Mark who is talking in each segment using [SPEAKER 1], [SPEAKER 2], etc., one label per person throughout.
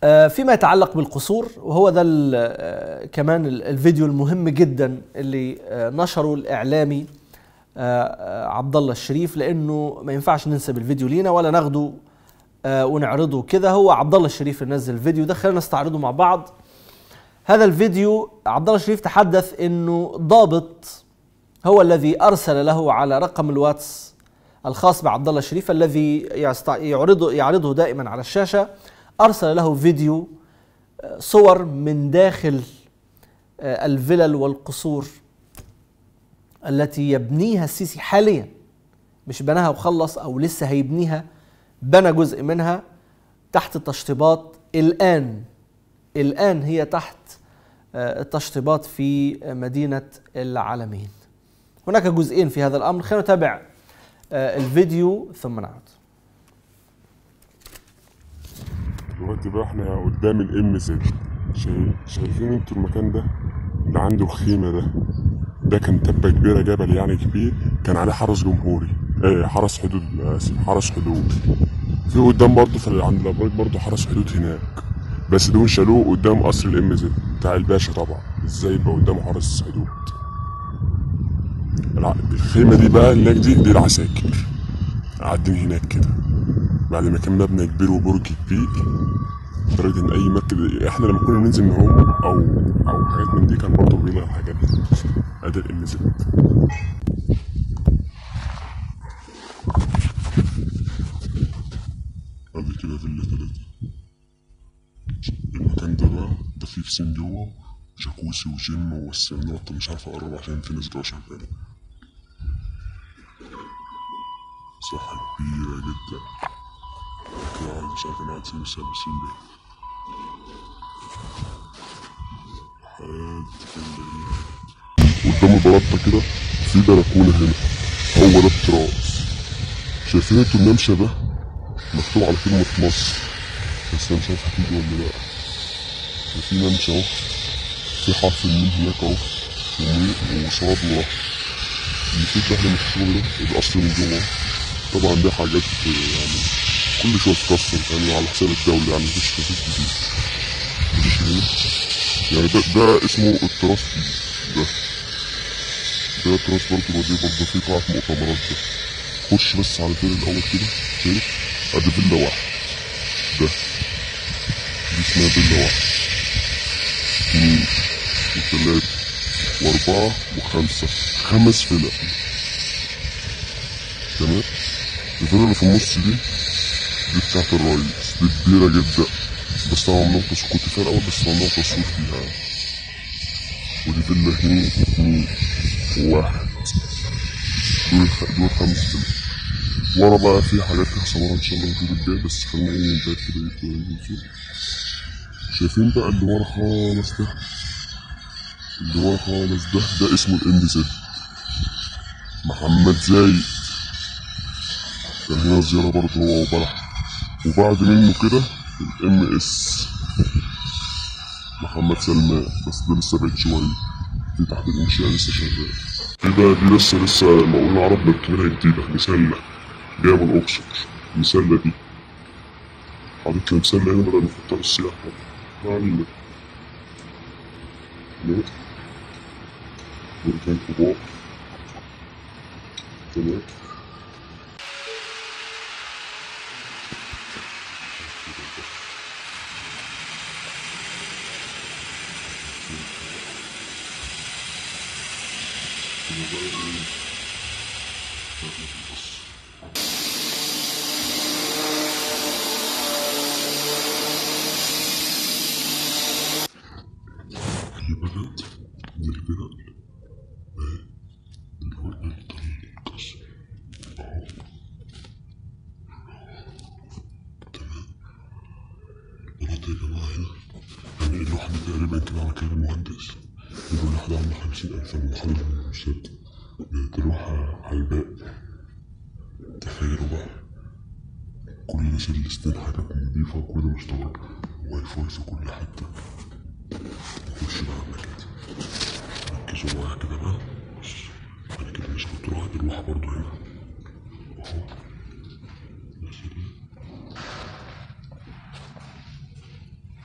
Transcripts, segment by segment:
[SPEAKER 1] آه، فيما يتعلق بالقصور وهو ده ال- آه، كمان ال- الفيديو المهم جدا اللي آه، نشره الاعلامي آه، آه، عبد الله الشريف لانه ما ينفعش ننسب الفيديو لينا ولا ناخده آه، ونعرضه كده هو عبد الله الشريف اللي نزل الفيديو ده خلينا نستعرضه مع بعض هذا الفيديو عبد الله الشريف تحدث انه ضابط هو الذي ارسل له على رقم الواتس الخاص بعبد الله الشريف الذي يستع- يعرضه يعرضه دائما على الشاشه ارسل له فيديو آه، صور من داخل آه، الفلل والقصور التي يبنيها السيسي حاليا مش بناها وخلص او لسه هيبنيها بنى جزء منها تحت التشطيبات الان الان هي تحت آه، التشطيبات في مدينه العالمين هناك جزئين في هذا الامر خلينا نتابع آه، الفيديو ثم نعود
[SPEAKER 2] دلوقتي بقى احنا قدام الام زد شايفين انتوا المكان ده اللي عنده الخيمه ده ده كان تبه كبيره جبل يعني كبير كان عليه حرس جمهوري ايه حرس حدود اسف حرس حدود في قدام برضه في عند الابراج برضه حرس حدود هناك بس دول شالوه قدام قصر الام زد بتاع الباشا طبعا ازاي يبقى قدامه حرس حدود الع- الخيمه دي بقى هناك دي دي العساكر قاعدين هناك كده بعد ما كان مبنى كبير وبرج كبير لدرجة إن أي مركب إحنا لما كنا ننزل من هون أو أو حاجات من دي كان برضه بيقول لنا الحاجات دي أدي الإم زد أدي كده فيلا تلاتة المكان ده بقى ده فيه بسين جوه جاكوزي وجيم وسنات مش عارف أقرب عشان في ناس جوه شغالة مساحة كبيرة جدا كده قاعد مش عارف أنا قاعد فين بس أنا بسين بيه قدام البلاطة كده في بلكونة هنا هو ده التراس شايفين انتوا الممشى ده مكتوب على كلمة مصر بس انا مش عارف هتيجي ولا لا في ممشى اهو في حرف الميم هناك اهو ومي- وصاد ورا اللي فيه دهن من الشغل ده القصر من جوه طبعا دي حاجات يعني كل شوية تكسر يعني على حساب الدولة يعني مفيش مفيش جديد مفيش هنا يعني ده ده اسمه التراث ده ده التراث برضه بديه برضه فيه قاعة مؤتمرات ده خش بس على الدور الأول كده شايف أدي فيلا واحد ده دي اسمها فيلا واحد اتنين وتلاتة وأربعة وخمسة خمس فيلا تمام الفيلا اللي في النص دي دي بتاعت الرئيس دي كبيرة جدا بس طبعا ممنوع تصوير كنت فيها الأول بس ممنوع تصوير فيها يعني. ودي فيلا اتنين اتنين واحد دول خ- دول خمس فيلا ورا بقى في حاجات تحصل ورا ان شاء الله الفيديو الجاي بس خلينا ايه نبات كده ايه كويس نشوف. شايفين بقى اللي ورا خالص ده اللي ورا خالص ده ده اسمه الام زد محمد زايد كان هنا زيارة برضه هو وبلح وبعد منه كده الام اس محمد سلمان بس ده لسه بعيد شوية دي تحت الإنشاء لسه شغال في بقى دي لسه لسه المقاولين العرب مركبينها جديدة مسلة جاية من الأقصر المسلة دي حاطط لي مسلة هنا بدل نفكر السياحة ما علينا تمام بركان كبار تمام في بلد من البلد ايه اللي هو الكسر اهو تمام البلد يا جماعة هنا يعني الواحد تقريبا كده على كده المهندس يقول الواحد عامل خمسين ألف من محل المشهد تروح على الباب تخيلوا بقى كل الناس اللي استنى حاجات نضيفة وكل مشترك واي فاي في كل حتة نخش بقى على كده ركزوا معايا كده بقى بص انا كده مش كنت رايح بالروحة برضه هنا اهو يا سلام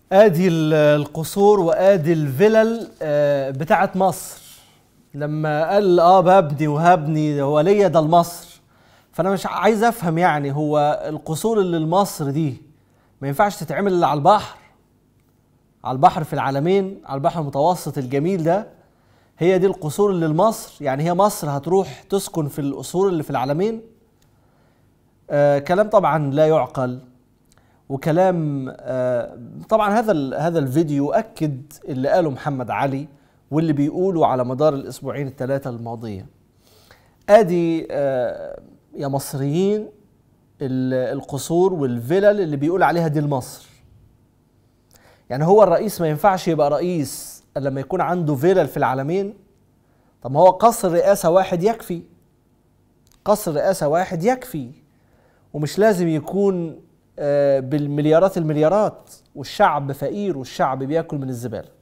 [SPEAKER 1] ادي ال- القصور وادي الفلل آه، بتاعت مصر لما قال اه ببني وهبني هو ليا ده لمصر فانا مش عايز افهم يعني هو القصور اللي لمصر دي ما ينفعش تتعمل الا على البحر على البحر في العالمين على البحر المتوسط الجميل ده هي دي القصور اللي لمصر يعني هي مصر هتروح تسكن في القصور اللي في العالمين آه كلام طبعا لا يعقل وكلام آه طبعا هذا ال- هذا الفيديو اكد اللي قاله محمد علي واللي بيقوله على مدار الاسبوعين الثلاثه الماضيه ادي آه يا مصريين ال- القصور والفلل اللي بيقول عليها دي لمصر يعني هو الرئيس ما ينفعش يبقى رئيس إلا لما يكون عنده فيلل في العالمين طب ما هو قصر رئاسة واحد يكفي قصر رئاسة واحد يكفي ومش لازم يكون آه، بالمليارات المليارات والشعب فقير والشعب بياكل من الزبالة